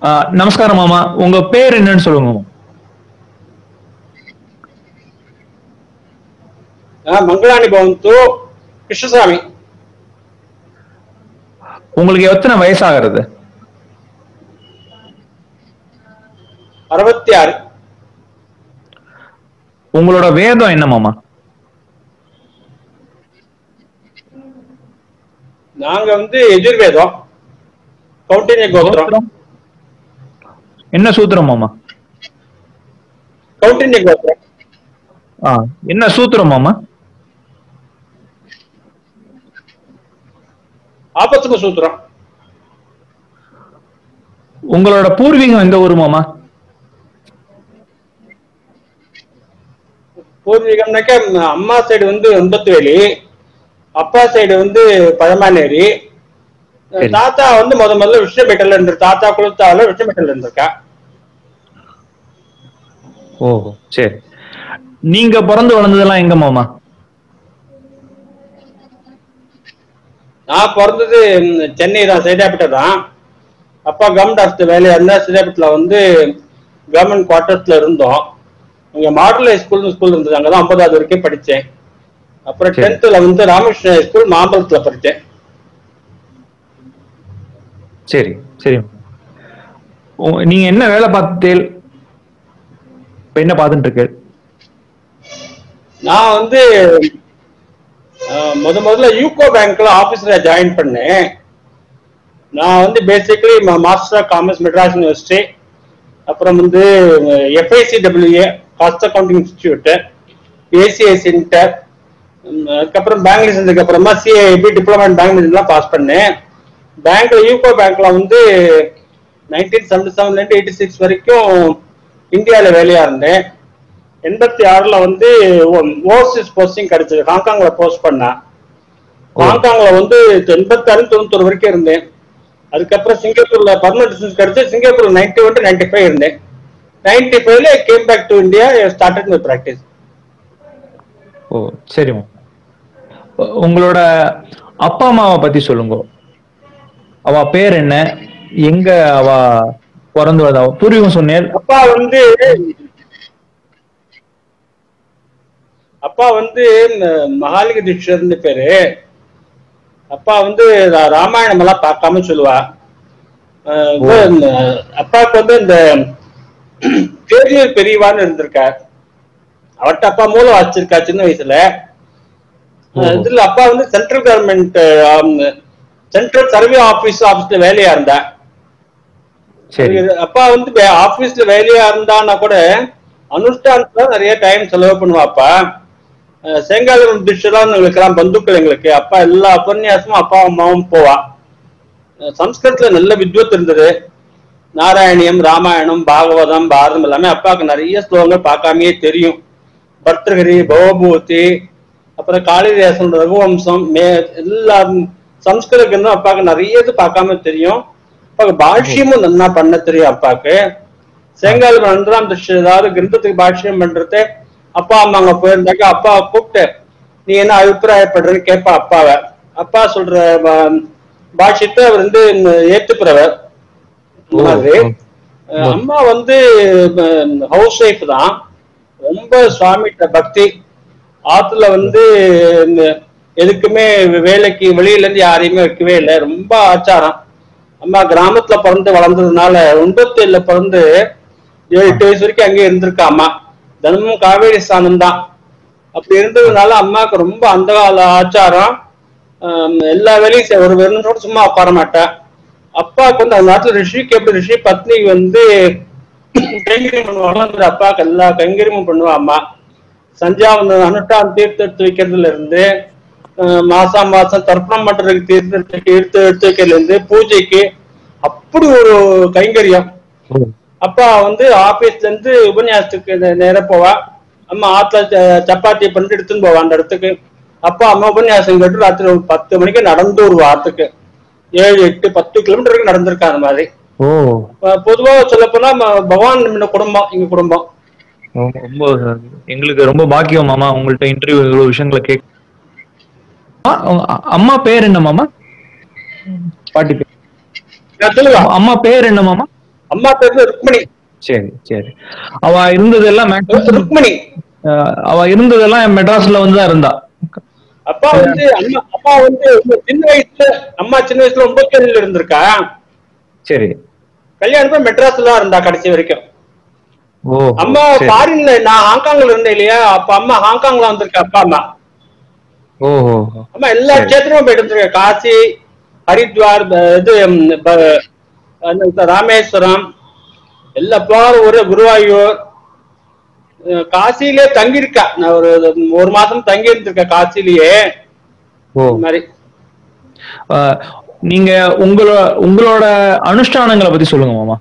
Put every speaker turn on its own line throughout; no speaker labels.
ஆ, நமஸ்காரம் மாமா உங்க பேர் என்னன்னு சொல்லுங்க மாமா
ఆ, మంగళాని భవంతు కృష్ణస్వామి
உங்களுக்கு எத்தனை வயசாகிறது
அறுபத்தி ஆறு
உங்களோட வேதம் என்ன மாமா
நாங்க வந்து எஜுர்வேதம் கௌண்டின்ய கோத்திரம்
என்ன சூத்திரம் மாமா
கௌண்டின்ய கோத்திரம்
ஆ என்ன சூத்திரம் மாமா
ஆபத்துக்கு சூத்திரம்
உங்களோட பூர்வீகம் எந்த ஊர் மாமா
பூர்வீகம்னாக்க ம், அம்மா சைடு வந்து ஒன்பத்துவேலி அப்பா சைடு வந்து பழமானேரி
சரி.
தாத்தா வந்து முத முதல்ல விஷ்ணுபேட்டையில இருந்து தாத்தா குலத்தாவில விஷ்ணுபேட்டையில இருந்திருக்கா
ஓஹோ சரி நீங்க பிறந்து வளர்ந்ததெல்லாம் எங்க மாமா
நான் பிறந்தது ம், சென்னை தான் சைதாப்பேட்டை தான் அப்பா கவர்மெண்ட் ஆஃபீஸ் வேலையா இருந்தா சைதாப்பேட்டில் வந்து கவர்மெண்ட் குவார்ட்டர்ஸ்ல இருந்தோம் இங்க மாடல் ஹை ஸ்கூல் ஸ்கூல் இருந்தது அங்கதான் ஐம்பதாவது வரைக்கும் படிச்சேன் அப்புறம்
சரி.
டென்த்ல வந்து ராமகிருஷ்ண ஹை ஸ்கூல் மாம்பலத்துல படிச்சேன்
சரி சரி மாமா. உ- நீங்க என்ன வேலை பார்த்தேல் இப்ப என்ன பார்த்துட்டு இருக்கு
நான் வந்து அஹ், முத முதல்ல யூகோ பேங்க்ல ஆபீஸ்ல ஜாயின் பண்ணேன் நான் வந்து basically master of commerce Madras university அப்புறம் வந்து FICWA cost accounting institute ACS inter அதுக்கப்புறம் பேங்க்ல சேர்ந்ததுக்கு அப்புறமா சிஐபி டிப்ளமா இன் பேங்க் எல்லாம் பாஸ் பண்ணேன் பேங்க்ல யூகோ பேங்க்ல வந்து நைன்டீன் செவன்டி செவன்ல இருந்து எயிட்டி சிக்ஸ் வரைக்கும் இந்தியால வேலையா இருந்தேன் எண்பத்தி ஆறுல வந்து ஓவர்சீஸ் போஸ்டிங் கிடைச்சது ஹாங்காங்ல போஸ்ட் பண்ணேன் ஹாங்காங்ல வந்து எண்பத்தி ஆறு தொண்ணூத்தொரு வரைக்கும் இருந்தேன் அதுக்கப்புறம் சிங்கப்பூர்ல பர்மனன்ட் ரெசிடன்ஸ் கிடைச்சு Singapore ninety one ninety five இருந்தேன் நைன்டி ஃபைவ்ல came back to India started my practice
ஓ சரி மாமா உ- உங்களோட அப்பா அம்மாவை பத்தி சொல்லுங்க அவ பேர் என்ன எங்க அவ பிறந்து வந்தா பூர்வீகம் சொன்னேன்
அப்பா வந்து அப்பா வந்து இந்த மகாலிங்க தீட்சர்னு பேரு அப்பா வந்து ரா- ராமாயணம் எல்லாம் பார்க்காம சொல்லுவா அஹ் இது இந்த அப்பாவுக்கு வந்து இந்த தேதியூர் பெரியவான்னு இருந்திருக்கார் அவர்கிட்ட அப்பா மூலம் வச்சிருக்கா சின்ன வயசுல அஹ் இதுல அப்பா வந்து central government central survey office ஆபீஸ்ல வேலையா இருந்தா
சரி
இது அப்பா வந்து வே- ஆபீஸ்ல வேலையா இருந்தான்னா கூட அனுஷ்டானத்துல நிறைய டைம் செலவு பண்ணுவாப்பா அஹ் செங்காலம் டிஷ்லாம் எங்களுக்கு எல்லாம் பந்துக்கள் எங்களுக்கு அப்பா எல்லா உபன்யாசமும் அப்பா அம்மாவும் போவா அஹ் சம்ஸ்கிருதத்துல நல்ல வித்வத் இருந்தது நாராயணியம் ராமாயணம் பாகவதம் பாரதம் எல்லாமே அப்பாவுக்கு நிறைய ஸ்லோகங்கள் பார்க்காமயே தெரியும் பர்தகிரி பவபூதி அப்புறம் காளிதாசன் ரகுவம்சம் மே எல்லா சம்ஸ்கிருத கிரந்தம் அப்பாவுக்கு நிறைய இது பார்க்காம தெரியும் அப்பாவுக்கு பாஷ்யமும் நல்லா பண்ண தெரியும் அப்பாவுக்கு செங்கால் நன்றாம் திருஷ்டி ஏதாவது கிரந்தத்துக்கு பாஷ்யம் பண்றது அப்பா அம்மா அங்க போயிருந்தாக்க அப்பாவை கூப்பிட்டு நீ என்ன அபிப்பிராயப்படுறன்னு கேட்பா அப்பாவை அப்பா சொல்ற பா- பாஷ்யத்தை அவர் வந்து ஏத்துக்கிறவர் இந்த
ஓ,
மாதிரி
ஓ.
அஹ் அம்மா வந்து ஹவுஸ் ஒய்ஃப் தான் ரொம்ப சுவாமிகிட்ட பக்தி ஆத்துல வந்து இந்த எதுக்குமே வேலைக்கு வெளியில இருந்து யாரையுமே வைக்கவே இல்லை ரொம்ப ஆச்சாரம் அம்மா கிராமத்துல பிறந்து வளர்ந்ததுனால ஒன்பத்தி ஏழுல பிறந்து ஏழு எட்டு வயசு வரைக்கும் அங்கேயே இருந்திருக்கா அம்மா தினமும் காவேரி ஸ்தானம் தான் அப்படி இருந்ததுனால அம்மாவுக்கு ரொம்ப அந்த கால ஆச்சாரம் ஆம், எல்லா வேலையும் செய்- ஒரு வெறும் சும்மா உட்கார மாட்டேன் அப்பாவுக்கு வந்து அந்த நேரத்துல ரிஷிக்கு எப்படி ரிஷி பத்னி வந்து கைங்கரியம் பண்ணுவாங்க அந்த அப்பாவுக்கு எல்லா கைங்கரியமும் பண்ணுவா அம்மா சந்தியாவந்தன் அனுஷ்டான் தீர்த்து எடுத்து வைக்கிறதுல இருந்து அஹ், மாசம் மாசம் தர்ப்பணம் பண்றதுக்கு தீர்த்து எடுத்து எடுத்து எடுத்து வைக்கிறதுல இருந்து பூஜைக்கு அப்படி ஒரு கைங்கரியம் அப்பா வந்து ஆபீஸ்ல இருந்து உபன்யாசத்துக்கு நே- நேரா போவா அம்மா ஆத்துல ச- சப்பாத்தி பண்ணிட்டு எடுத்துன்னு போவா அந்த இடத்துக்கு அப்பா அம்மா உபன்யாசம் கேட்டு ராத்திரி ஒரு பத்து மணிக்கு நடந்து ஒரு வாரத்துக்கு ஏழு எட்டு பத்து கிலோமீட்டருக்கு நடந்திருக்கா அந்த மாதிரி
ஓ
அஹ் பொதுவா சொல்ல போனா பகவான் நம்ம குடும்பம் எங்க குடும்பம்
ரொம்ப எங்களுக்கு ரொம்ப பாக்கியம் மாமா உங்கள்ட்ட இன்டர்வியூ இவ்வளவு விஷயங்களை கேட்க அ- அ- அம்மா பேர் என்ன மாமா பாட்டி பேர்
நான் சொல்லுவா
அம்மா பேர் என்ன மாமா
அம்மா பேர் வந்து ருக்மணி
சரி சரி அவ இருந்ததெல்லாம் maximum,
ருக்மணி
அஹ், அவ இருந்ததெல்லாம் மெட்ராஸ்ல வந்து தான் இருந்தா
அப்பா வந்து அம்மா அப்பா வந்து ரொம்ப சின்ன வயசுல அம்மா சின்ன வயசுல ரொம்ப கேள்வியில் இருந்திருக்கா
சரி
கல்யாணம் மெட்ராஸ்ல தான் இருந்தா கடைசி வரைக்கும்
ஓ
அம்மா
சரி.
ஃபாரின்ல நான் ஹாங்காங்ல இருந்தேன் இல்லையா அப்ப அம்மா ஹாங்காங்ல வந்திருக்கா அப்பா அம்மா
ஓ ஓ,
அம்மா எல்லா
சரி.
கஷேத்திரமும் போயிட்டு வந்திருக்கேன் காசி ஹரித்வார் ப- இது ம், ப- அந்த ராமேஸ்வரம் எல்லா பிளாரும் ஒரு குருவாயூர் அஹ் காசியிலே தங்கியிருக்கா நான் ஒரு ஒரு மாசம் தங்கி இருந்திருக்கேன் காசிலேயே
ஓ
இந்த மாதிரி
அஹ், நீங்க உங்களோட உங்களோட அனுஷ்டானங்களை பத்தி சொல்லுங்க மாமா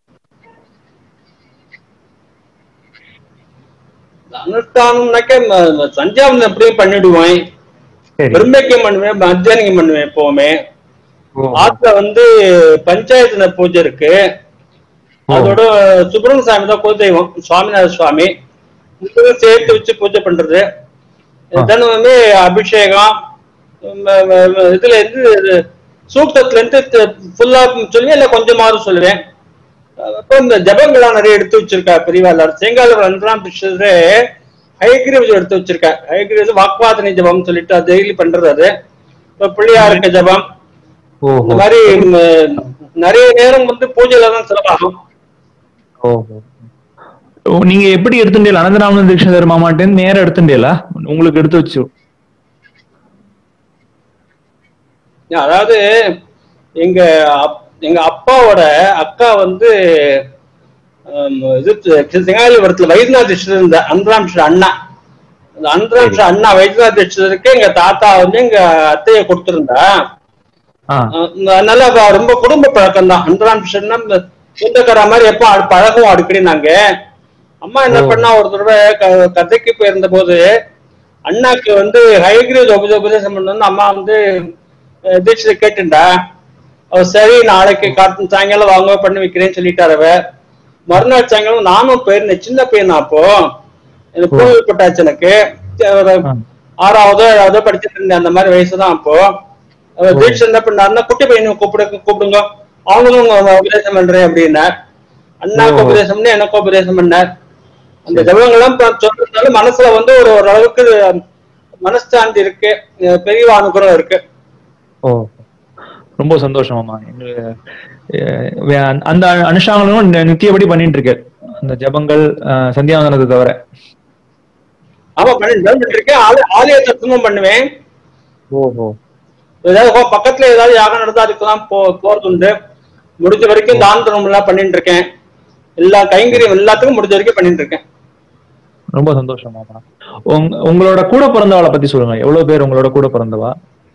அனுஷ்டானம்னாக்க ம- ம- சந்தியாவந்தம் எப்படியும் பண்ணிடுவேன்
சரி
பிரம்மக்கியம் பண்ணுவேன் மத்தியானிகம் பண்ணுவேன் எப்பவுமே
ஓ,
ஆத்துல வந்து பஞ்சாயத்து தின பூஜை இருக்கு
ஓ.
அதோட சுப்பிரமணிய சாமி தான் குலதெய்வம் சுவாமிநாத சுவாமி இதுவும் சேர்த்து வச்சு பூஜை பண்றது
ஆ.
தினமுமே அபிஷேகம் ம- ம- ம- இதுல இருந்து இது சூக்தத்துல இருந்து ஃபுல்லா சொல்லுவேன் இல்ல கொஞ்சமாவது சொல்லுவேன் அப்புறம் இந்த ஜபங்கள்லாம் நிறைய எடுத்து வச்சிருக்கா பெரியவா எல்லாரும் செங்கால அன்றாம் பிடிச்சது ஹைகிரீவ் எடுத்து வச்சிருக்கா ஹைகிரீவ் வாக்வாதனை ஜபம் சொல்லிட்டு அது டெய்லி பண்றது அது இப்ப பிள்ளையாருக்கு ஜபம்
ஓ
இந்த மாதிரி ம், நிறைய நேரம் வந்து பூஜையில தான் செலவாகும்
ஓ ஓ, நீங்க எப்படி எடுத்துட்டீங்களா அனந்தராமன் தீட்சிதர் மாமாட்டேன்னு நேரம் எடுத்துட்டீங்களா உங்களுக்கு எடுத்து வச்சு
அதாவது எங்க அப்- எங்க அப்பாவோட அக்கா வந்து ஹம், இது செங்காலிபுரத்துல வைத்தியநாத் தீட்சிதர் இருந்த அன்றாம் ஸ்ரீ அண்ணா அந்த அன்றாம் ஸ்ரீ அண்ணா வைத்தியநாத் தீட்சிதருக்கு எங்க தாத்தா வந்து எங்க அத்தையை கொடுத்திருந்தா
ஆ
அஹ் அதனால அவ ரொம்ப குடும்ப பழக்கம் தான் அன்றாம் ஸ்ரீன்னா சொந்தக்கார மாதிரி எப்போ அடு- பழகுவோம் அடிக்கடி நாங்க அம்மா என்ன
ஓ.
பண்ணா ஒரு தடவை க- கதைக்கு போயிருந்த போது அண்ணாக்கு வந்து ஹைகிரீவ் உபதே உபதேசம் பண்ணணும்னு அம்மா வந்து அஹ், தீட்சிதை கேட்டுண்டா அவ சரி நாளைக்கு காட்டு சாயங்காலம் வாங்க பண்ணி வைக்கிறேன்னு சொல்லிட்டாரு அவ மறுநாள் சாயங்காலம் நானும் போயிருந்தேன் சின்ன பையன் நான் அப்போ எனக்கு
ஓ.
கோவில் பட்டாச்சு எனக்கு ஒரு
ஆ.
ஆறாவதோ ஏழாவதோ படிச்சுட்டு இருந்தேன் அந்த மாதிரி வயசு தான் அப்போ அவர்
ஓ.
தீட்சை என்ன பண்ணாருன்னா குட்டி பையனை கூப்பிட கூப்பிடுங்க அவங்களும் உங்க உபதேசம் பண்றேன் அப்படின்னார் அண்ணாக்கு
ஓ.
உபதேசம்னு எனக்கு உபதேசம் பண்ணார் அந்த ஜபங்கள்லாம் இப்ப சொல்றதுனால மனசுல வந்து ஒரு ஓரளவுக்கு மனசாந்தி இருக்கு அஹ் பெரிய அனுகிரகம் இருக்கு
ஓ ரொம்ப சந்தோஷமாமா எங்களுக்கு, அஹ், வே- அந்த அனுஷ்டானங்களும் நி- நித்தியபடி பண்ணிட்டு இருக்கேன் அந்த ஜபங்கள் அஹ், சந்தியாவந்தனத்தை தவிர
ஆமா பண்ணிட்டு இருக்கேன் ஆலய- ஆலய தத்துவம் பண்ணுவேன்
ஓஹோ
ஏதாவது ஹோ- பக்கத்துல ஏதாவது யாகம் நடந்தா அதுக்கெல்லாம் போ போறது உண்டு முடிஞ்ச வரைக்கும் தான தர்மம் எல்லாம் பண்ணிட்டு இருக்கேன் எல்லா கைங்கரியம் எல்லாத்துக்கும் முடிஞ்ச வரைக்கும் பண்ணிட்டு இருக்கேன்
ரொம்ப சந்தோஷமாமா உங்க உங்களோட கூட பிறந்தவளை பத்தி சொல்லுங்க எவ்வளவு பேர் உங்களோட கூட பிறந்தவா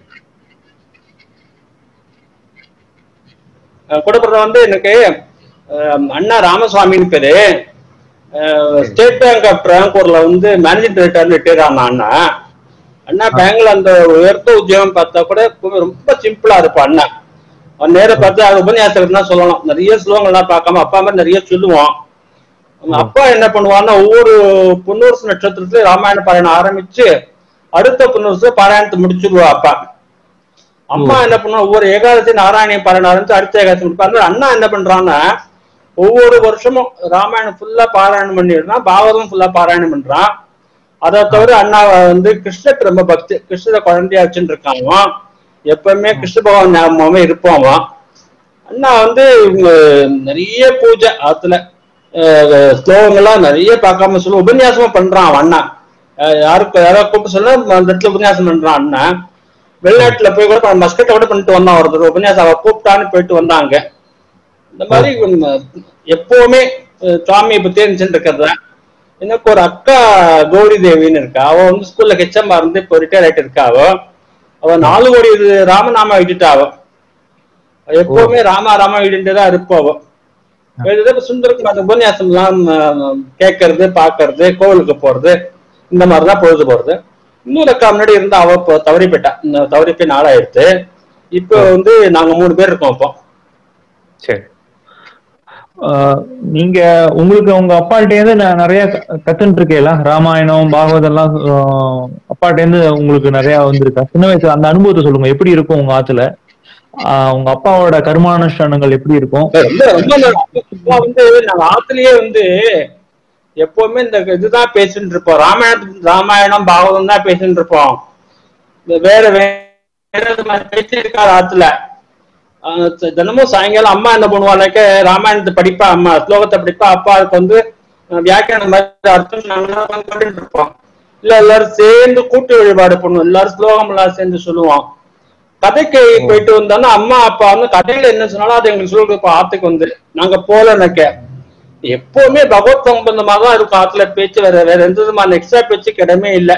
அஹ் கூட பிறந்த வந்து எனக்கு அஹ், அண்ணா ராமசுவாமின்னு பேரு ஸ்டேட் பேங்க் ஆஃப் ட்ராங்கூர்ல வந்து மேனேஜிங் டைரக்டர் ரிட்டையர் ஆன அண்ணா அண்ணா பேங்க்ல அந்த உயர்த்த உத்தியோகம் பார்த்தா கூட எப்பவுமே ரொம்ப சிம்பிளா இருப்பான் அண்ணா அவன் நேர பார்த்து அது உபன்யாசம் தான் சொல்லலாம் நிறைய ஸ்லோகங்கள்லாம் பார்க்காம அப்பா மாதிரி நிறைய சொல்லுவான் அவங்க அப்பா என்ன பண்ணுவான்னா ஒவ்வொரு புன்னூர்சு நட்சத்திரத்துல ராமாயண பாராயணம் ஆரம்பிச்சு அடுத்த புன்னூர்சு பாராயணத்தை முடிச்சிருவா அப்பா அம்மா என்ன பண்ணுவா ஒவ்வொரு ஏகாதசி நாராயணியம் பாராயணம் ஆரம்பிச்சு அடுத்த ஏகாதசி முடிப்பாங்க அண்ணா என்ன பண்றான்னா ஒவ்வொரு வருஷமும் ராமாயணம் ஃபுல்லா பாராயணம் பண்ணிடுறான் பாகவதம் ஃபுல்லா பாராயணம் பண்றான் அதை தவிர அண்ணா வந்து கிருஷ்ணருக்கு ரொம்ப பக்தி கிருஷ்ணரை குழந்தையா வச்சுட்டு இருக்காங்க எப்பவுமே கிருஷ்ண பகவான் ஞாபகமாவே இருப்பான் அவன். அண்ணா வந்து இவங்க நிறைய பூஜை ஆத்துல அஹ், ஸ்லோகங்கள்லாம் நிறைய பார்க்காம சொல்ல உபன்யாசமா பண்றான் அவன் அண்ணா அஹ், யாருக்கு யாராவது கூப்பிட்டு சொல்ல அந்த இடத்துல உபன்யாசம் பண்றான் அண்ணா வெளிநாட்டுல போய் கூட மஸ்கட்டை கூட பண்ணிட்டு வந்தான் ஒருத்தர் உபன்யாசம் அவ கூப்பிட்டான்னு போயிட்டு வந்தாங்க இந்த மாதிரி உம், எப்பவுமே அஹ், சுவாமியை பத்தி நினைச்சுட்டு இருக்கிறது எனக்கு ஒரு அக்கா கௌரி தேவின்னு இருக்கா அவ வந்து ஸ்கூல்ல ஹெச்எம்மா இருந்து இப்போ ரிட்டையர் ஆயிட்டு இருக்கா அவ அவ நாலு கோடி இது ராமநாமா விட்டுட்டா அவ அவ எப்பவுமே ராமா ராமா விட்டுட்டே தான் இருப்பா அவ எழுதுறது சுந்தரகுமார் அந்த உபன்யாசம் எல்லாம் அஹ், கேட்கறது பாக்குறது கோவிலுக்கு போறது இந்த மாதிரிதான் பொழுது போறது இன்னொரு அக்கா முன்னாடி இருந்தா அவ இப்போ தவறி போயிட்டா இந்த தவறி போய் நாளாயிடுத்து இப்போ வந்து நாங்க மூணு பேர் இருக்கோம் இப்போ
சரி ஆஹ் நீங்க உங்களுக்கு உங்க அப்பாட்ட இருந்து ந- நிறைய க- கத்துட்டு இருக்கீங்களா ராமாயணம் பாகவதம் எல்லாம் ஆஹ் அப்பாட்ட இருந்து உங்களுக்கு நிறைய வந்திருக்கா சின்ன வயசுல அந்த அனுபவத்தை சொல்லுங்க எப்படி இருக்கும் உங்க ஆத்துல ஆஹ் உங்க அப்பாவோட கர்மானுஷ்டானங்கள் எப்படி இருக்கும்
ரொம்ப ரொம்ப நல்லா. அப்பா வந்து நாங்க ஆத்துலயே வந்து எப்பவுமே இந்த இதுதான் பேசிட்டு இருப்போம் ராமாயணம் ராமாயணம் பாகவதம் தான் பேசிட்டு இருப்போம் இந்த வேற வேற இது மாதிரி பேச்சே இருக்காது ஆத்துல ஆஹ் த- தினமும் சாயங்காலம் அம்மா என்ன பண்ணுவாங்க ராமாயணத்தை படிப்பா அம்மா ஸ்லோகத்தை படிப்பா அப்பா அதுக்கு வந்து அஹ், வியாக்கியானம் மாதிரி அர்த்தம் நாங்க கேட்டுட்டு இருப்போம் இல்ல எல்லாரும் சேர்ந்து கூட்டு வழிபாடு பண்ணுவோம் எல்லாரும் ஸ்லோகம் எல்லாம் சேர்ந்து சொல்லுவோம் கதைக்கு போயிட்டு வந்தோம்னா அம்மா அப்பா வந்து கதையில என்ன சொன்னாலும் அதை எங்களுக்கு சொல்லி கொடுப்போம் ஆத்துக்கு வந்து நாங்க போல நினைக்க எப்பவுமே பகவத் சம்பந்தமா தான் இருக்கும் ஆத்துல பேச்சு வேற வேற எந்த விதமான எக்ஸ்ட்ரா பேச்சு கிடமே இல்லை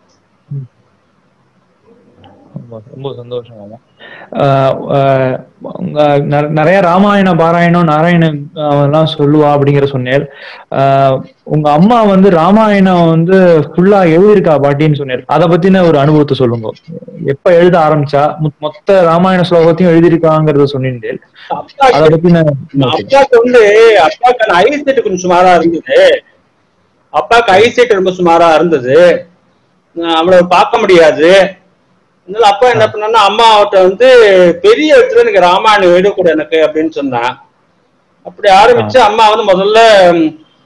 ரொம்ப ரொம்ப சந்தோஷம் மாமா ஆஹ் ஆஹ் உங்க நெ- நிறைய ராமாயண பாராயணம் நாராயணம் ஆஹ் எல்லாம் சொல்லுவா அப்படிங்கிற சொன்னேன் ஆஹ் உங்க அம்மா வந்து ராமாயணம் வந்து ஃபுல்லா எழுதியிருக்கா பாட்டின்னு சொன்னேன் அதை பத்தின ஒரு அனுபவத்தை சொல்லுங்க எப்ப எழுத ஆரம்பிச்சா மொ- மொத்த ராமாயண ஸ்லோகத்தையும் எழுதியிருக்காங்கிறத சொன்னீங்க அதை
அப்பாக்கு
பத்தின
அப்பாக்கு வந்து அப்பாக்கு ஐசெட் கொஞ்சம் சுமாரா இருந்தது அப்பாக்கு ஐசெட் ரொம்ப சுமாரா இருந்தது அஹ் அவ்வளவு பார்க்க முடியாது அதனால அப்பா என்ன பண்ணா அம்மாவிட்ட வந்து பெரிய இடத்துல எனக்கு ராமாயணம் எழுதக்கூட எனக்கு அப்படின்னு சொன்னேன் அப்படி ஆரம்பிச்சு அம்மா வந்து முதல்ல ம்,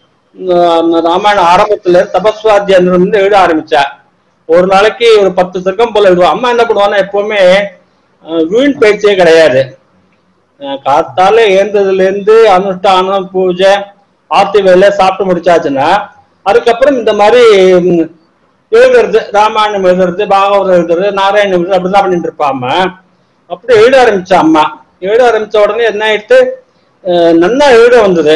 ஆஹ் ராமாயணம் ஆரம்பத்துல தபஸ்வாத்தியம் வந்து எழுத ஆரம்பிச்சா ஒரு நாளைக்கு ஒரு பத்து சர்க்கம் போல எழுதுவா அம்மா என்ன பண்ணுவான்னா எப்பவுமே ஆஹ் வீண் பேச்சே கிடையாது அஹ் காத்தால ஏந்ததுல இருந்து அனுஷ்டானம் பூஜை ஆர்த்தி வேலை சாப்பிட்டு முடிச்சாச்சுன்னா அதுக்கப்புறம் இந்த மாதிரி ம், எழுதுறது ராமாயணம் எழுதுறது பாகவதம் எழுதுறது நாராயணம் எழுதுறது அப்படிதான் பண்ணிட்டு இருப்பாம அப்படி எழுத ஆரம்பிச்சா அம்மா எழுத ஆரம்பிச்ச உடனே என்ன ஆயிடுத்து அஹ் நன்னா எழுத வந்தது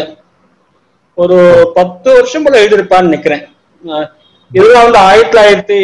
ஒரு பத்து வருஷம் போல எழுதிருப்பான்னு நினைக்கிறேன் அஹ் இதெல்லாம் வந்து ஆயிரத்தி தொள்ளாயிரத்தி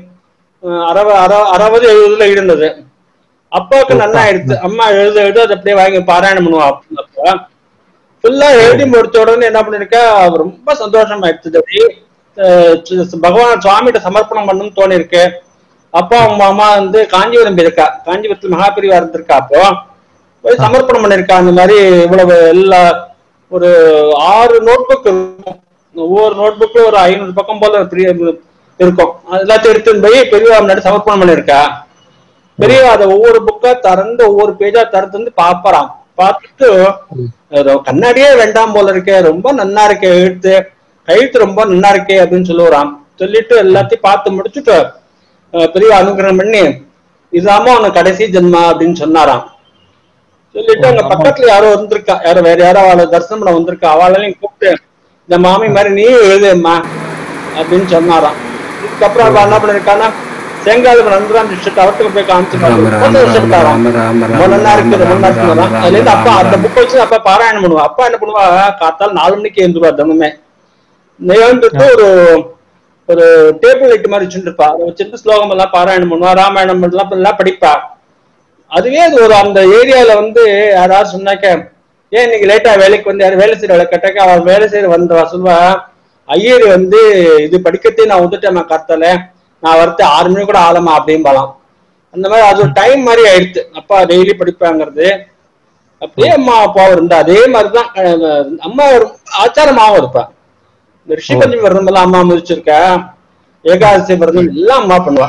அஹ் அறுபது அறு- அறுபது எழுபதுல இருந்தது அப்பாவுக்கு நல்லா ஆயிடுச்சு அம்மா எழுத எழுத அதை அப்படியே வாங்கி பாராயணம் பண்ணுவா அப்ப ஃபுல்லா எழுதி முடிச்ச உடனே என்ன பண்ணிருக்கா அவ ரொம்ப சந்தோஷம் ஆயிடுச்சு அப்படி அஹ் சு- பகவான் சுவாமிகிட்ட சமர்ப்பணம் பண்ணணும்னு தோணி இருக்கு அப்பா அம்மா அம்மா வந்து காஞ்சிபுரம் போயிருக்கா காஞ்சிபுரத்துல மகாபிரிவா இருந்திருக்கா அப்போ போய் சமர்ப்பணம் பண்ணிருக்கா அந்த மாதிரி இவ்வளவு எல்லா ஒரு ஆறு நோட் புக் இருக்கும் ஒவ்வொரு நோட் புக்கும் ஒரு ஐநூறு பக்கம் போல பெரிய இருக்கும் அது எல்லாத்தையும் எடுத்துன்னு போய் பெரியவா முன்னாடி சமர்ப்பணம் பண்ணிருக்கா பெரியவா அதை ஒவ்வொரு புக்கா திறந்து ஒவ்வொரு பேஜா திறந்து வந்து பாப்பறான் பார்த்துட்டு அது கண்ணாடியே வேண்டாம் போல இருக்கே ரொம்ப நன்னா இருக்கே எழுத்து கழுத்து ரொம்ப நன்னா இருக்கே அப்படின்னு சொல்லுவாராம் சொல்லிட்டு எல்லாத்தையும் பார்த்து முடிச்சுட்டு அஹ் பெரியவா அனுகிரகம் பண்ணி இதாம உனக்கு கடைசி ஜென்மா அப்படின்னு சொன்னாராம் சொல்லிட்டு அங்க பக்கத்துல யாரோ வந்திருக்கா யாரோ வேற யாரோ அவளை தரிசனம் பண்ண வந்திருக்கா அவளையும் கூப்பிட்டு இந்த மாமி மாதிரி நீ எழுதுமா அப்படின்னு சொன்னாராம் இதுக்கப்புறம் அவ என்ன பண்ணிருக்கான்னா செங்கால நன்றாம் டிஸ்ட்ரிக்ட் அவர்கிட்ட போய் காமிச்சு
ராம ராம ராம ராம ராம ராம
ரொம்ப நல்லா இருக்கு ரொம்ப நல்லா
ராம
இருக்குன்னு
ராம
அதுல இருந்து அப்பா அந்த
ராம
புக் வச்சு அப்பா பாராயணம் பண்ணுவா அப்பா என்ன பண்ணுவா காத்தால நாலு மணிக்கு எழுந்துருவா தினமுமே எழுந்துட்டு ஒரு ஒரு டேபிள் லைட் மாதிரி வச்சுருப்பா அதை வச்சுட்டு ஸ்லோகம் எல்லாம் பாராயணம் பண்ணுவா ராமாயணம் எல்லாம் எல்லாம் படிப்பா அதுவே அது ஒரு அந்த ஏரியால வந்து யாராவது சொன்னாக்க ஏன் இன்னைக்கு லேட்டா வேலைக்கு வந்து யாரும் வேலை செய்யற வேலை கேட்டாக்க அவன் வேலை செய்யற வந்தவா சொல்வா ஐயர் வந்து இது படிக்கத்தே நான் வந்துட்டேன் காத்தால நான் வரத்து ஆறு மணி கூட ஆளமா அப்படிம்பாலாம் அந்த மாதிரி அது ஒரு டைம் மாதிரி ஆயிடுச்சு அப்பா டெய்லி படிப்பாங்கிறது அப்படியே அம்மா அப்பாவும் இருந்தா அதே மாதிரிதான் அஹ், அம்மா ஒரு ஆச்சாரமாவும் இருப்பா இந்த ரிஷி பஞ்சமி விரதம் எல்லாம் அம்மா முடிச்சிருக்கா ஏகாதசி விரதம் எல்லாம் அம்மா பண்ணுவா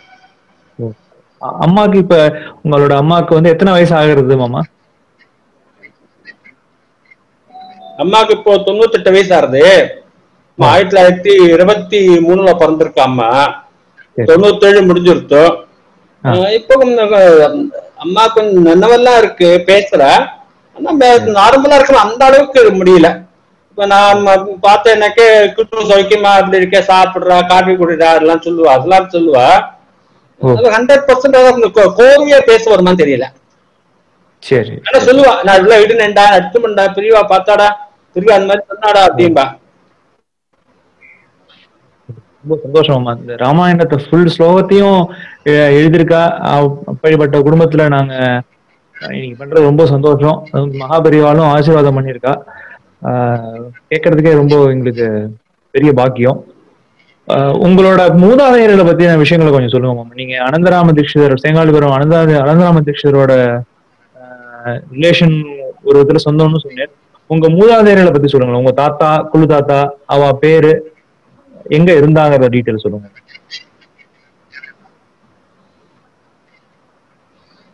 அ- அம்மாக்கு இப்ப உங்களோட அம்மாக்கு வந்து எத்தனை வயசு ஆகுறது மாமா
அம்மாக்கு இப்போ தொண்ணூத்தெட்டு வயசு ஆறுது அம்மா ஆயிரத்தி தொள்ளாயிரத்தி இருபத்தி மூணுல பிறந்திருக்கா அம்மா
சரி.
தொண்ணூத்தேழு முடிஞ்சிருத்தோ
ஆ.
அஹ் இப்போ கொஞ்சம் அஹ், அம்மா கொஞ்சம் நல்லவெல்லாம் இருக்கு பேசுற ஆனா நார்மலா இருக்கிற அந்த அளவுக்கு முடியல இப்ப நான் ம- பார்த்தேன்னாக்க குற்றம் சௌக்கியமா அப்படி இருக்க சாப்பிடுறா காபி குடிடா அதெல்லாம் சொல்லுவா அதெல்லாம் சொல்லுவா
ஓ.
ஹண்ட்ரட் பர்சன்ட் கோர்வையா பேச வருமான்னு தெரியல
சரி
ஆனா சொல்லுவா நான் இவ்வளவு இடுனேன்டா நட்டுமண்டா பிரிவா பார்த்தாடா பிரிவா அந்த மாதிரி சொன்னாடா அப்படின்பா
ரொம்ப சந்தோஷம் மாமா இந்த ராமாயணத்தை ஃபுல் ஸ்லோகத்தையும் எ- எழுதியிருக்கா அவ- அப்படிப்பட்ட குடும்பத்துல நாங்க அஹ், இன்னைக்கு பண்றது ரொம்ப சந்தோஷம் அதுவும் மகாபெரிவாலும் ஆசீர்வாதம் பண்ணியிருக்கா ஆஹ், கேட்கறதுக்கே ரொம்ப எங்களுக்கு பெரிய பாக்கியம் ஆஹ், உங்களோட மூதாதையர்களை பத்தின விஷயங்களை கொஞ்சம் சொல்லுங்க மாமா நீங்க அனந்தராம தீட்சிதர் சேங்காலிபுரம் அனந்த அனந்தராம தீட்சிதரோட ரிலேஷன் ஒரு விதத்துல சொந்தம்னு சொன்னேன் உங்க மூதாதையர்களை பத்தி சொல்லுங்க உங்க தாத்தா குழு தாத்தா அவ பேரு எங்க இருந்தாங்கிற டீட்டெயில் சொல்லுங்க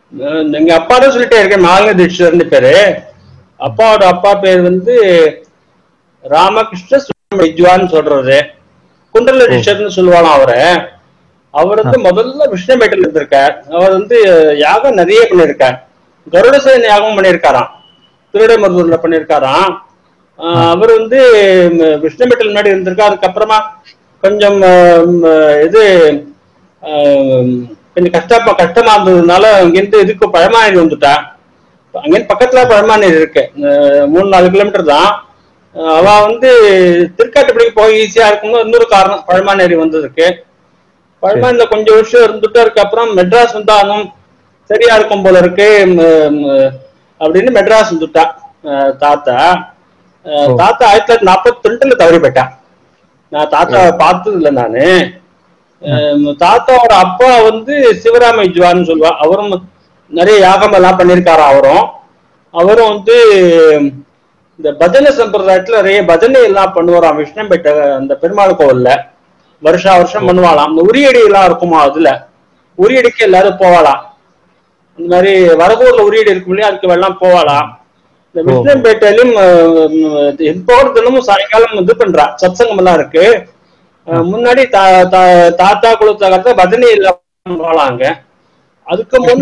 அஹ் எங்க அப்பா தான் சொல்லிட்டே இருக்கேன் மாலினி தீட்சிதர்னு பேரு அப்பாவோட அப்பா பேர் வந்து ராமகிருஷ்ண சுவாமி சொல்றது குண்டல தீட்சர்னு சொல்லுவாளாம் அவரை அவர் வந்து முதல்ல விஷ்ணுபேட்டில் இருந்திருக்கார் அவர் வந்து யாகம் நிறைய பண்ணியிருக்கார் கருடசேன யாகம் பண்ணியிருக்காராம் திருடமருதூர்ல பண்ணியிருக்காராம் ஆஹ் அவர் வந்து விஷ்ணுபேட்டில் முன்னாடி இருந்திருக்கார் அதுக்கப்புறமா கொஞ்சம் ஆஹ் இது ஆஹ் கொஞ்சம் கஷ்டமா கஷ்டமா இருந்ததுனால அங்கிருந்து இதுக்கு பழமானி வந்துட்டா அங்கிருந்து பக்கத்துல பழமானீர் இருக்கு ஆஹ் மூணு நாலு கிலோமீட்டர் தான் ஆஹ் அவ வந்து திருக்காட்டுப்படிக்கு போக ஈஸியா இருக்கும்னு இன்னொரு காரணம் பழமானேரி வந்ததுக்கு பழமானில கொஞ்சம் வருஷம் இருந்துட்டு அதுக்கப்புறம் மெட்ராஸ் வந்தாலும் சரியா இருக்கும் போல இருக்கு ம், ம், அப்படின்னு மெட்ராஸ் வந்துட்டா ஆஹ் தாத்தா ஆஹ்
ஓ.
தாத்தா ஆயிரத்தி தொள்ளாயிரத்தி நாற்பத்தி ரெண்டுல தவறி போயிட்டான் நான் தாத்தாவை பார்த்தது இல்லை நானு ஆஹ் தாத்தாவோட அப்பா வந்து சிவராம ஜுவான்னு சொல்லுவா அவரும் நிறைய யாகம் எல்லாம் பண்ணியிருக்காராம் அவரும் அவரும் வந்து இந்த பஜனை சம்பிரதாயத்துல நிறைய பஜனை எல்லாம் பண்ணுவாராம் விஷ்ணம்பேட்டை அந்த பெருமாள் கோவில்ல வருஷா வருஷம் பண்ணுவாளாம் இந்த உரியடி எல்லாம் இருக்குமா அதுல உரியடிக்கு எல்லாரும் போவாளாம் இந்த மாதிரி வரகூர்ல உரியடி இருக்கும் இல்லையா அதுக்கு எல்லாம் போவாளாம் இந்த
ஓ.
விஷ்ணம்பேட்டையிலும் இப்போ தினமும் சாயங்காலம் இது பண்றா சத்சங்கம் எல்லாம் இருக்கு அஹ் முன்னாடி தா- தா- தாத்தா குலத்தகத்த பஜனை எல்லாம் போலாங்க அதுக்கு முன்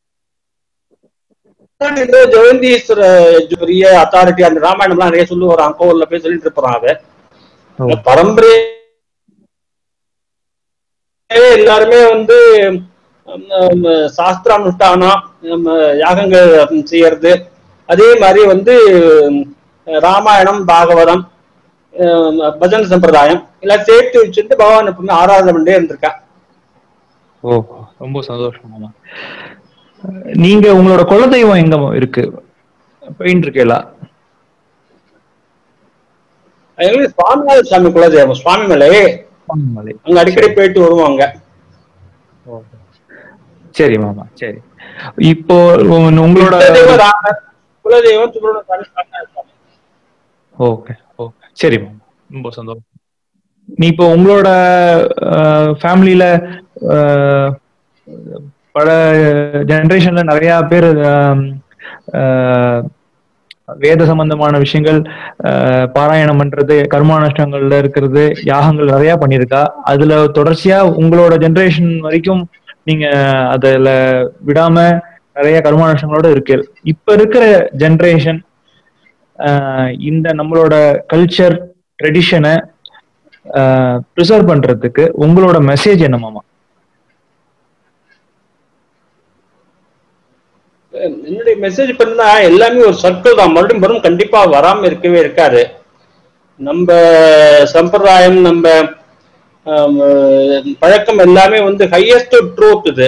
முன்னாடி இந்த ஜெயந்தீஸ்வர பெரிய அத்தாரிட்டி அந்த ராமாயணம்லாம் நிறைய சொல்லுவாராம் கோவில்ல போய் சொல்லிட்டு இருப்பான் அவ
ஓ.
இந்த பரம்பரை எல்லாருமே வந்து ஹம், ஹம், சாஸ்திர அனுஷ்டானம் ஹம், யாகங்கள் செய்யறது அதே மாதிரி வந்து ஹம், ராமாயணம் பாகவதம் ஹம், பஜன் சம்பிரதாயம் எல்லாம் சேர்த்து வச்சுட்டு பகவான் எப்பவுமே ஆராதனை பண்ணிட்டே இருந்திருக்கா
ஓ ரொம்ப சந்தோஷம் மாமா நீங்க உங்களோட குலதெய்வம் எங்க இருக்கு போயின்னு இருக்கீங்களா
எங்களுக்கு சுவாமிநாத சுவாமி குலதெய்வம் சுவாமி மலை
மலை
அங்க அடிக்கடி போயிட்டு வருவாங்க
சரி மாமா சரி இப்போ உங்க- உங்களோட
குலதெய்வம் ராமர் குலதெய்வம் சுப்பிரமணிய சுவாமி சுவாமிநாத சுவாமி
ஓகே ஓகே சரி மாமா ரொம்ப சந்தோஷம் நீ இப்போ உங்களோட ஃபேமிலியில பல ஜெனரேஷன்ல நிறைய பேர் ஆம், ஆஹ், வேத சம்பந்தமான விஷயங்கள் ஆஹ், பாராயணம் பண்றது கர்மானுஷ்டங்கள்ல இருக்கிறது யாகங்கள் நிறைய பண்ணியிருக்கா அதுல தொடர்ச்சியா உங்களோட ஜெனரேஷன் வரைக்கும் நீங்க அதுல விடாம நிறைய கர்மானுஷ்டங்களோட இருக்கு இப்ப இருக்கிற ஜெனரேஷன் இந்த நம்மளோட கல்ச்சர் ட்ரெடிஷனை ப்ரிசர்வ் பண்றதுக்கு உங்களோட மெசேஜ் என்ன மாமா
என்னுடைய மெசேஜ் பண்ணா எல்லாமே ஒரு சர்க்கிள் தான் மறுபடியும் மறுபடியும் கண்டிப்பா வராம இருக்கவே இருக்காது நம்ம சம்பிரதாயம் நம்ம ஆம், பழக்கம் எல்லாமே வந்து ஹையஸ்ட் ட்ரூத் இது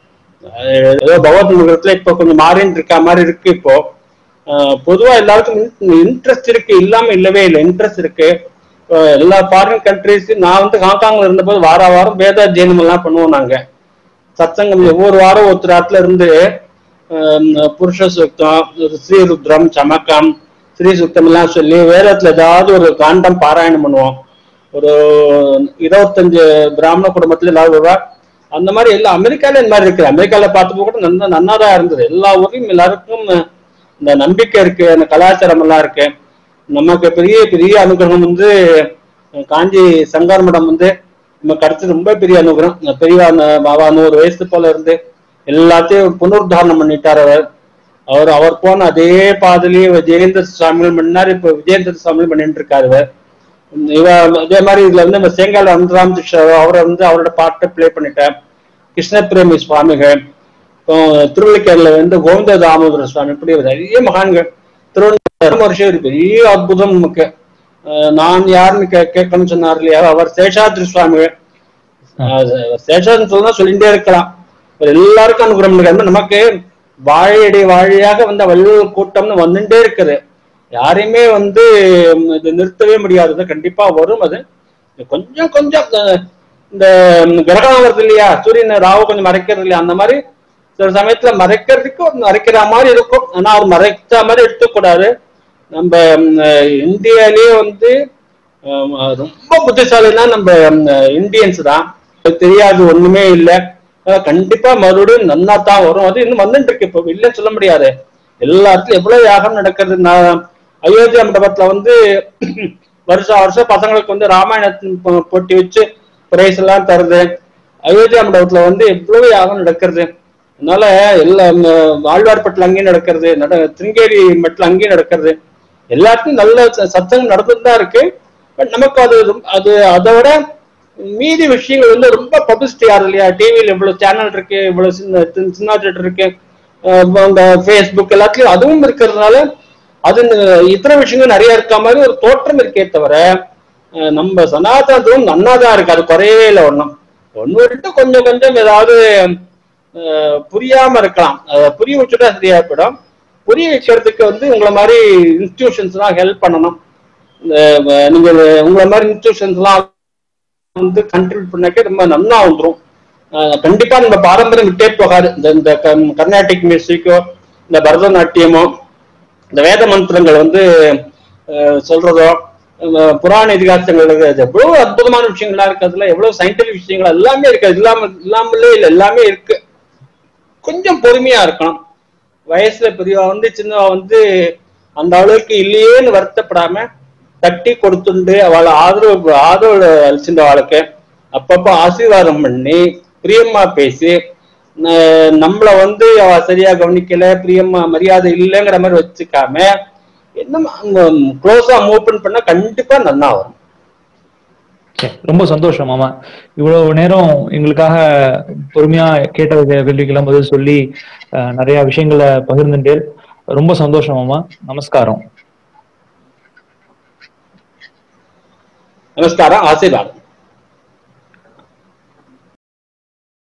அஹ் ஏதோ பகவத் முகத்துல இப்போ கொஞ்சம் மாறின்னு இருக்க மாதிரி இருக்கு இப்போ அஹ் பொதுவா எல்லாருக்கும் இன்ட்ரெஸ்ட் இருக்கு இல்லாம இல்லவே இல்லை இன்ட்ரெஸ்ட் இருக்கு இப்போ எல்லா ஃபாரின் கண்ட்ரிஸ் நான் வந்து ஹாங்காங்ல இருந்தபோது வார வாரம் வேத அத்தியனம் எல்லாம் பண்ணுவோம் நாங்க சத்சங்கம் ஒவ்வொரு வாரம் ஒருத்தர் இடத்துல இருந்து ஆம், புருஷ சுத்தம் ஸ்ரீருத்ரம் சமக்கம் ஸ்ரீ சுத்தம் எல்லாம் சொல்லி வேதத்துல ஏதாவது ஒரு காண்டம் பாராயணம் பண்ணுவோம் ஒரு இருபத்தஞ்சு பிராமண குடும்பத்துல எல்லாரும் வருவா அந்த மாதிரி எல்லா அமெரிக்கால இந்த மாதிரி இருக்கு அமெரிக்கால பார்த்தப்போ கூட நல்லா நன்னாதான் இருந்தது எல்லா ஊர்லயும் எல்லாருக்கும் இந்த நம்பிக்கை இருக்கு அந்த கலாச்சாரம் எல்லாம் இருக்கு நமக்கு பெரிய பெரிய அனுகிரகம் வந்து காஞ்சி சங்கார் மடம் வந்து நமக்கு கிடைச்சது ரொம்ப பெரிய அனுகிரகம் பெரிய பாபா நூறு வயசு போல இருந்து எல்லாத்தையும் புனருத்தாரணம் பண்ணிட்டார் அவர் அவர் அவர் போன அதே பாதையிலேயே விஜயேந்திர சுவாமிகள் பண்ணாரு இப்ப விஜயேந்திர சுவாமிகள் பண்ணிட்டு இருக்காரு அவர் இவ இதே மாதிரி இதுல வந்து நம்ம சேங்கால அனந்தராம் அவரை வந்து அவரோட பாட்டை ப்ளே பண்ணிட்டேன் கிருஷ்ண பிரேமி சுவாமிகள் இப்போ திருவள்ளிக்கேரில வந்து கோவிந்த தாமோதர சுவாமி இப்படி நிறைய மகான்கள் திருவண்ணாமலை வருஷம் ஒரு பெரிய அற்புதம் நமக்கு அஹ் நான் யாருன்னு கே கேட்கணும்னு சொன்னார் இல்லையா அவர் சேஷாத்ரி சுவாமிகள் அஹ் சேஷாத்ரி சொல்லா சொல்லிட்டே இருக்கலாம் அவர் எல்லாருக்கும் அனுகிரகம் பண்ணிருக்காரு. நமக்கு வாழையடி வாழையாக வந்த வள்ளுவர் கூட்டம்னு வந்துட்டே இருக்குது யாரையுமே வந்து ம், இது நிறுத்தவே முடியாது இது கண்டிப்பா வரும் அது இது கொஞ்சம் கொஞ்சம் அஹ், இந்த ம், கிரகணம் வருது இல்லையா சூரியன் ராவு கொஞ்சம் மறைக்கிறது இல்லையா அந்த மாதிரி சில சமயத்துல மறைக்கிறதுக்கு ஒரு மறைக்கிற மாதிரி இருக்கும் ஆனா அவர் மறைச்ச மாதிரி எடுத்துக்கூடாது நம்ம ம், அஹ், இந்தியாலயே வந்து ஆம், ரொம்ப புத்திசாலின்னா நம்ம ம், இந்தியன்ஸ் தான் தெரியாது ஒண்ணுமே இல்லை அஹ் கண்டிப்பா மறுபடியும் நன்னா தான் வரும் அது இன்னும் வந்துட்டு இருக்கு இப்போ இல்லைன்னு சொல்ல முடியாது எல்லா இடத்துலயும் எவ்வளவு யாகம் நடக்கிறது நான் அயோத்தியா மண்டபத்துல வந்து வருஷம் வருஷம் பசங்களுக்கு வந்து ராமாயணத்தின் போ- போட்டி வச்சு பிரைஸ் எல்லாம் தருது அயோத்தியா மண்டபத்துல வந்து எவ்வளவு யாகம் நடக்கிறது அதனால எல்லா ம, ஆழ்வார்பட்டில் அங்கேயும் நடக்கிறது நட திருங்கேரி மட்டில் அங்கேயும் நடக்கிறது எல்லாத்துக்கும் நல்ல ச- சத்சங்கம் நடந்துட்டு தான் இருக்கு பட் நமக்கு அது ரொம்ப- அது அதை விட மீதி விஷயங்கள் வந்து ரொம்ப பப்ளிசிட்டி ஆகுது இல்லையா டிவியில் இவ்வளவு சேனல் இருக்கு இவ்வளவு சின்ன சின்ன- சின்ன theatre இருக்கு அஹ் அந்த ஃபேஸ்புக் எல்லாத்துலயும் அதுவும் இருக்கிறதுனால அது ந- இதர விஷயங்கள் நிறைய இருக்க மாதிரி ஒரு தோற்றம் இருக்கே தவிர அஹ் நம்ம சனாதனத்தும் நன்னா தான் இருக்கு அது குறையவே இல்லை ஒன்றும் ஒன்று விட்டு கொஞ்சம் கொஞ்சம் ஏதாவது அஹ், புரியாம இருக்கலாம் அதை புரிய வச்சுட்டா சரியா போயிடும் புரிய வைக்கிறதுக்கு வந்து உங்களை மாதிரி இன்ஸ்டிடியூஷன்ஸ்லாம் ஹெல்ப் பண்ணணும் இந்த அஹ், நீங்க உங்களை மாதிரி இன்ஸ்டிடியூஷன்ஸ்லாம் வந்து கண்ட்ரிபியூட் பண்ணாக்க ரொம்ப நன்னா வந்துரும் அஹ் கண்டிப்பா நம்ம பாரம்பரியம் விட்டே போகாது இந்த இந்த க- கர்நாடிக் மியூசிக்கோ இந்த பரதநாட்டியமோ இந்த வேத மந்திரங்கள் வந்து அஹ், சொல்றதோ அஹ், புராண இதிகாசங்கள் இருக்கு. அது எவ்வளவு அற்புதமான விஷயங்களா இருக்கு அதுல எவ்வளவு சயின்டிபிக் விஷயங்கள் எல்லாமே இருக்கு அது இல்லாம இல்லாமலே இல்லை எல்லாமே இருக்கு கொஞ்சம் பொறுமையா இருக்கணும் வயசுல பெரியவா வந்து சின்னவா வந்து அந்த அளவுக்கு இல்லையேன்னு வருத்தப்படாம தட்டி கொடுத்துண்டு அவளை ஆதரவு ஆதரவு அளிச்சிருந்த அவளுக்கு அப்பப்போ ஆசீர்வாதம் பண்ணி பிரியமா பேசி ந- நம்மள வந்து அவ சரியா கவனிக்கல பிரியமா மரியாதை இல்லைங்கிற மாதிரி வச்சுக்காம இன்னும் க்ளோஸா மூவ் பண்ணா கண்டிப்பா நல்லா வரும்
சரி, ரொம்ப சந்தோஷம் மாமா இவ்வளவு நேரம் எங்களுக்காக பொறுமையா கேட்ட கேள்விக்கெல்லாம் பதில் சொல்லி அஹ், நிறைய விஷயங்களை பகிர்ந்துட்டேன் ரொம்ப சந்தோஷம் மாமா நமஸ்காரம்
நமஸ்காரம் ஆசீர்வாதம்